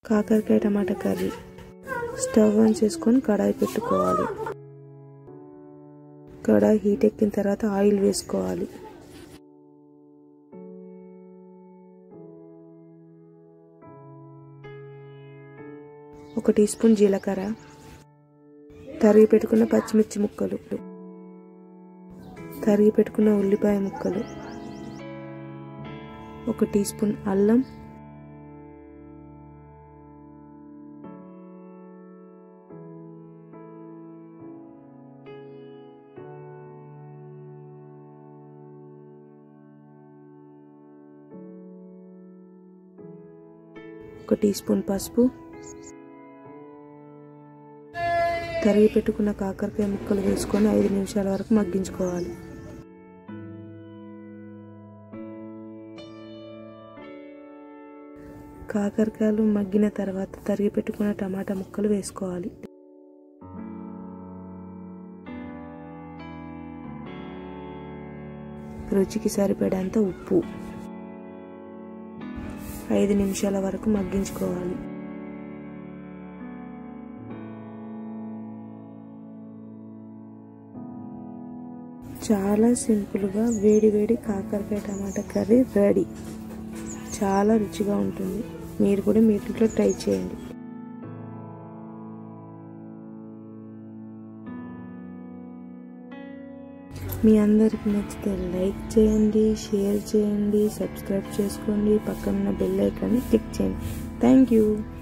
కాకరకాయ టమాటా curry stove on చేసుకొని కడాయి పెట్టుకోవాలి కడాయి హీట్ ఎక్కిన తర్వాత ఆయిల్ వేసుకోవాలి ఒక టీ స్పూన్ జీలకర్ర తరిగి పెట్టుకున్న పచ్చిమిర్చి ముక్కలు తరిగి పెట్టుకున్న ఉల్లిపాయ ముక్కలు ఒక టీ స్పూన్ అల్లం ఒక టీ స్పూన్ పసుపు తరిగి పెట్టుకున్న కాకరకాయ ముక్కలు వేసుకొని ఐదు నిమిషాల వరకు మగ్గించుకోవాలి కాకరకాయలు మగ్గిన తర్వాత తరిగి పెట్టుకున్న టమాటా ముక్కలు వేసుకోవాలి రుచికి సరిపడేంత ఉప్పు ఐదు నిమిషాల వరకు మగ్గించుకోవాలి చాలా సింపుల్గా వేడి వేడి కాకరకాయ టమాటా కర్రీ రెడీ చాలా రుచిగా ఉంటుంది మీరు కూడా మీ ఇంట్లో ట్రై చేయండి మీ అందరికి నచ్చితే లైక్ చేయండి షేర్ చేయండి సబ్స్క్రైబ్ చేసుకోండి పక్కన బెల్ ఐకాన్ని క్లిక్ చేయండి థ్యాంక్ యూ